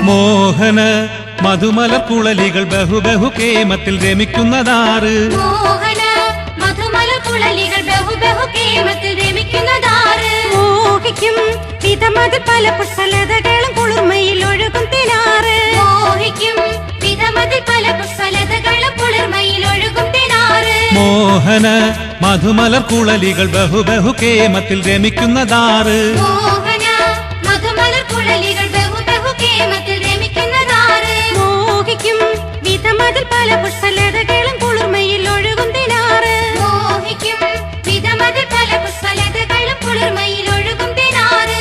മോഹന മധുമല കുളലികൾ ബഹുബഹു കേമത്തിൽ രമിക്കുന്നതാറ് മോഹന മധുമല കുഴലികൾ ബഹു ബഹു കേമത്തിൽ രമിക്കുന്നതാറ് മോഹിക്കും വിധമതിൽ പല പുഷ്പലതകളും കുളിർമയിൽ ഒഴുകും തിനാറ് മോഹിക്കും വിധമതിൽ പല പുഷ്പലതകളും കുളിർമയിൽ ഒഴുകും തിനാറ് മോഹന മധുമലർ കുളലികൾ ബഹുബഹു കേമത്തിൽ രമിക്കുന്നതാറ് മോഹന മധുമല കുഴലികൾ ബഹു ബഹു കേമത്തിൽ രമിക്കുന്നതാറ് മോഹിക്കും വിധമതിൽ പല പുഷ്പലതകളും കുളിർമയിൽ ഒഴുകും തിനാറ് മോഹിക്കും വിധമതിൽ പല പുഷ്പലതകളും കുളിർമയിൽ ഒഴുകും തിനാറ്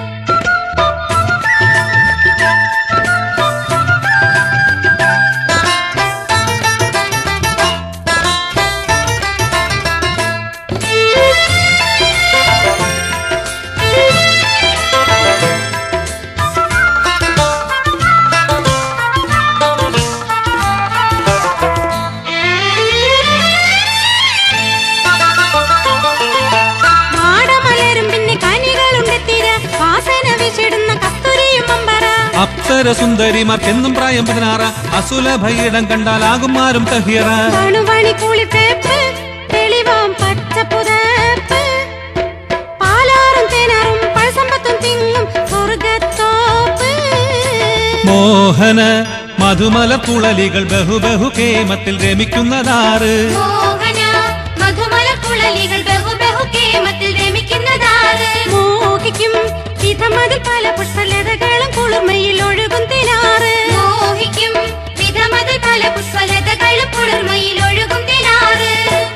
മാടമലരും പിന്നെ കനികളുണ്ട് തിര വാസന വിച്ചിടുന്ന കസ്തൂരിയും അമ്പറ അപ്സര സുന്ദരിമാർക്കെന്നും പ്രായം പതിനാറ് അസുലഭയിടം കണ്ടാലാകും ആരും തഹിയറ തണുവണി കുളിത്തേപ്പ് തെളിവാം പച്ചപ്പുതപ്പ് പാലാറും തേനാറും പഴസമ്പത്തും തിങ്ങും സ്വർഗത്തോപ്പ് മോഹന മധുമല കുളലികൾ ബഹുബഹു കേമത്തിൽ രമിക്കുന്നതാറ് മോഹന മധുമല കുഴലികൾ ബഹു ബഹു കേമത്തിൽ രമിക്കുന്നതാറ് മോഹിക്കും വിധമതിൽ പല പുഷ്പലതകളും കുളിർമയിൽ ഒഴുകും തിനാറ് മോഹിക്കും വിധമതിൽ പല പുഷ്പലതകളും കുളിർമയിൽ ഒഴുകും തിനാറ്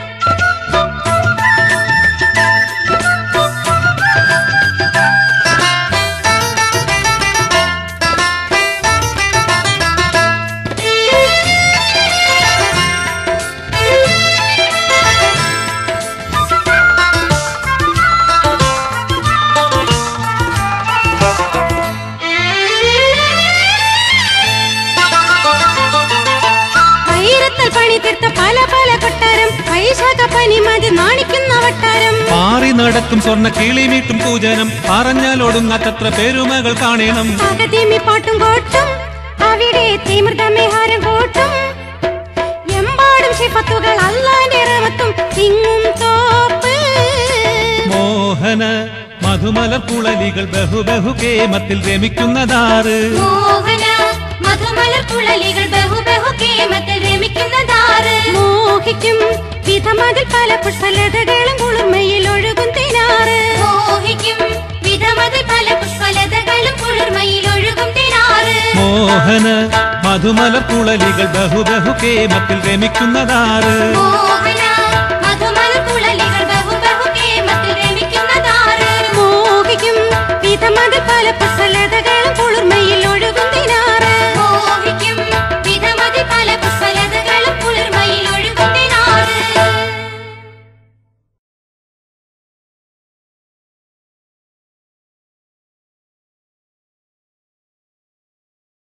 വൈരത്തൽ പണി തീർത്ത പല പല കൊട്ടാരം വൈശാഖ പനി മതി നാണിക്കുന്ന വട്ടാരം പാറി നടക്കും സ്വർണ്ണ കിളി വീട്ടും പൂജനം പറഞ്ഞാലൊടുങ്ങാത്തത്ര പെരുമകൾ കാണണം അകതിമി പാട്ടും കോട്ടും അവിടെ തീമൃതമേഹാരം കൂട്ടും എമ്പാടും ശിഫത്തുകൾ അല്ലാന്റെ റമത്തും തിങ്ങും തോപ്പ് മോഹന മധുമലർ കുളലികൾ ബഹുബഹു കേമത്തിൽ രമിക്കുന്നതാറ് മോഹന മധുമല കുഴലികൾ ബഹു ബഹു കേമത്തിൽ രമിക്കുന്നതാറ് മോഹിക്കും വിധമതിൽ പല പുഷ്പലതകളും കുളിർമയിൽ ഒഴുകും തിനാറ് മോഹിക്കും വിധമതിൽ പല പുഷ്പലതകളും കുളിർമയിൽ ഒഴുകും തിനാറ് മോഹന മധുമലർ കുളലികൾ ബഹുബഹു കേമത്തിൽ രമിക്കുന്നതാറ് മോഹന മധുമല കുഴലികൾ ബഹു ബഹു കേമത്തിൽ രമിക്കുന്നതാറ് മോഹിക്കും വിധമതിൽ പല പുഷ്പല